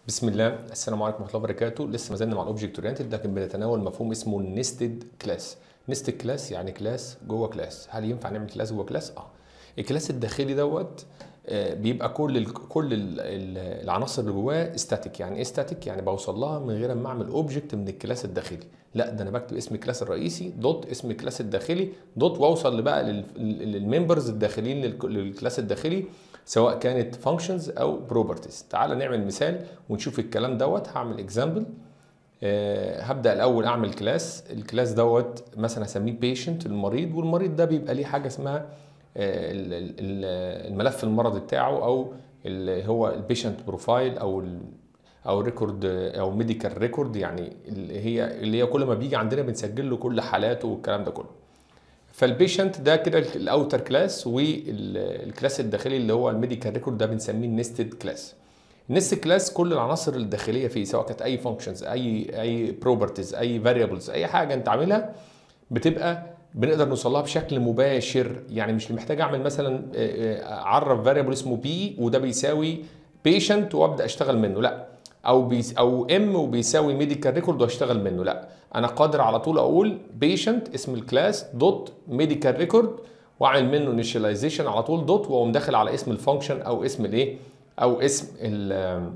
بسم الله السلام عليكم ورحمه الله وبركاته لسه ما زلنا مع الاوبجكت اورينتد لكن بنتناول مفهوم اسمه النستد كلاس نستد كلاس يعني كلاس جوه كلاس هل ينفع نعمل كلاس جوه كلاس اه الكلاس الداخلي دوت آه، بيبقى كل ال كل ال ال العناصر اللي جواه ستاتيك يعني ايه ستاتيك يعني بوصل لها من غير ما اعمل اوبجكت من الكلاس الداخلي لا ده انا بكتب اسم الكلاس الرئيسي دوت اسم الكلاس الداخلي دوت واوصل بقى للممبرز الداخلين للك- للكلاس الداخلي سواء كانت فانكشنز او بروبرتيز تعال نعمل مثال ونشوف الكلام دوت هعمل اكزامبل هبدا الاول اعمل كلاس الكلاس دوت مثلا هسميه بيشنت المريض والمريض ده بيبقى ليه حاجه اسمها آه، ال- ال- ال- الملف المرضي بتاعه او اللي هو البيشنت بروفايل او ال او ريكورد او ميديكال ريكورد يعني اللي هي اللي هي كل ما بيجي عندنا بنسجل له كل حالاته والكلام ده كله فالبيشنت ده كده الاوتر كلاس والكلاس الداخلي اللي هو الميديكال ريكورد ده بنسميه النستد كلاس النست كلاس كل العناصر الداخليه فيه سواء كانت اي فانكشنز اي اي بروبرتيز اي فاريبلز اي حاجه انت عاملها بتبقى بنقدر نوصل لها بشكل مباشر يعني مش محتاج اعمل مثلا آه، آه، اعرف فاريبل اسمه بي وده بيساوي بيشنت وابدا اشتغل منه لا او بيس او ام وبيساوي ميديكال ريكورد واشتغل منه لا انا قادر على طول اقول بيشنت اسم الكلاس دوت ميديكال ريكورد واعمل منه انيشاليزيشن على طول دوت واقوم داخل على اسم الفانكشن او اسم الايه او اسم ال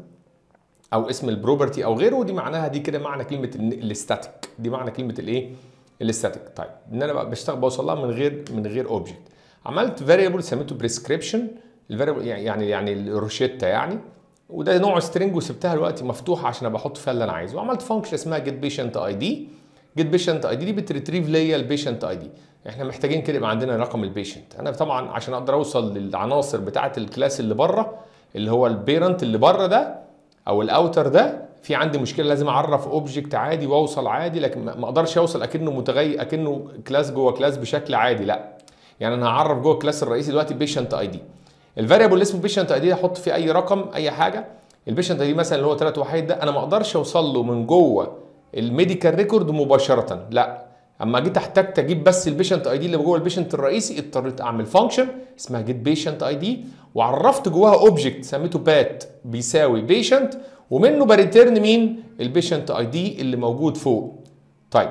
او اسم البروبرتي او غيره دي معناها دي كده معنى كلمه الاستاتيك دي معنى كلمه الايه الاستاتيك طيب ان انا بقى بشتغل بوصل لها من غير من غير اوبجكت عملت فاريبل سميته بريسكريبشن الفاريبل يعني يعني الروشيتا يعني وده نوع سترينج وسبتها دلوقتي مفتوحه عشان ابقى احط فيها اللي انا عايزه وعملت فانكشن اسمها جيت بيشنت اي دي جيت بيشنت اي دي دي بتريتريف ليا البيشنت اي دي احنا محتاجين كده يبقى عندنا رقم البيشنت انا طبعا عشان اقدر اوصل للعناصر بتاعه الكلاس اللي بره اللي هو البيرنت اللي بره ده او الاوتر ده في عندي مشكله لازم اعرف اوبجكت عادي واوصل عادي لكن ما ما اقدرش اوصل اكنه متغير اكنه كلاس جوه كلاس بشكل عادي لا يعني انا هعرف جوه الكلاس الرئيسي دلوقتي بيشنت اي دي الفاريبل اللي اسمه بيشنت اي دي احط فيه اي رقم اي حاجه البيشنت اي دي مثلا اللي هو 3 وحيد ده انا ما اقدرش اوصل له من جوه الميديكال ريكورد مباشره لا اما جيت احتجت اجيب بس البيشنت اي دي اللي جوه البيشنت الرئيسي اضطريت اعمل فانكشن اسمها جيت بيشنت اي دي وعرفت جواها اوبجكت سميته بات بيساوي بيشنت ومنه بريتيرن مين البيشنت اي دي اللي موجود فوق طيب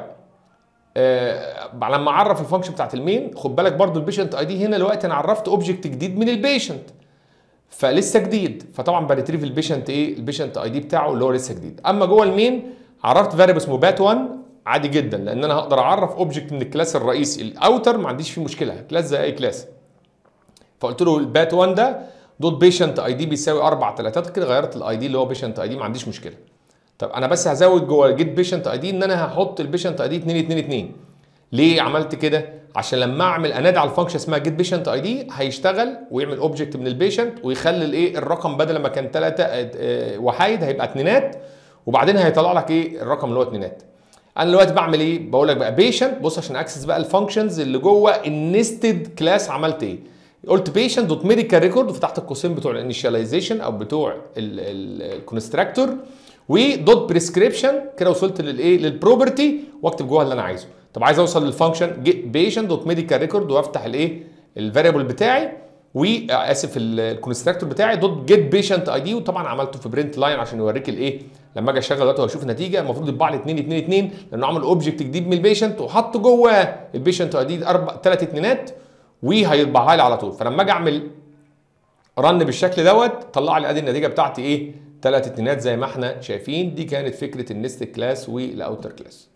آه لما اعرف الفانكشن بتاعت المين خد بالك برضو البيشنت اي دي هنا دلوقتي انا عرفت اوبجكت جديد من البيشنت فلسه جديد فطبعا بريتريف البيشنت ايه البيشنت اي دي بتاعه اللي هو لسه جديد اما جوه المين عرفت فاريبل اسمه بات 1 عادي جدا لان انا هقدر اعرف اوبجكت من الكلاس الرئيسي الاوتر ما عنديش فيه مشكله كلاس زي اي كلاس فقلت له البات 1 ده دوت بيشنت اي دي بيساوي اربع تلاتات كده غيرت الاي دي اللي هو بيشنت اي دي ما عنديش مشكله طب انا بس هزود جوه جيت بيشنت اي دي ان انا هحط البيشنت اي دي 2 2 2 ليه عملت كده عشان لما اعمل انادي على الفانكشن اسمها جيت بيشنت اي دي هيشتغل ويعمل اوبجكت من البيشنت ويخلي الايه الرقم بدل ما كان ثلاثه وحايد هيبقى اتنينات وبعدين هيطلع لك ايه الرقم اللي هو اتنينات انا دلوقتي بعمل ايه بقول لك بقى بيشنت بص عشان اكسس بقى الفانكشنز اللي جوه النستد كلاس عملت ايه قلت بيشنت دوت ميديكال ريكورد وفتحت القوسين بتوع الانيشاليزيشن او بتوع الكونستراكتور ودوت بريسكريبشن كده وصلت للايه للبروبرتي واكتب جواها اللي انا عايزه طب عايز اوصل للفانكشن جيت بيشنت دوت ميديكال ريكورد وافتح الايه الفاريبل بتاعي واسف الكونستراكتور بتاعي دوت جيت بيشنت اي دي وطبعا عملته في برنت لاين عشان يوريك الايه لما اجي اشغل دلوقتي واشوف النتيجه المفروض يطبع لي 2 2 2 لانه عمل اوبجكت جديد من البيشنت وحط جوه البيشنت اي دي اربع ثلاث اتنينات وهيطبعها لي على طول فلما اجي اعمل رن بالشكل دوت طلع لي ادي النتيجه بتاعتي ايه ثلاث اتنينات زي ما احنا شايفين دي كانت فكره النست كلاس والاوتر كلاس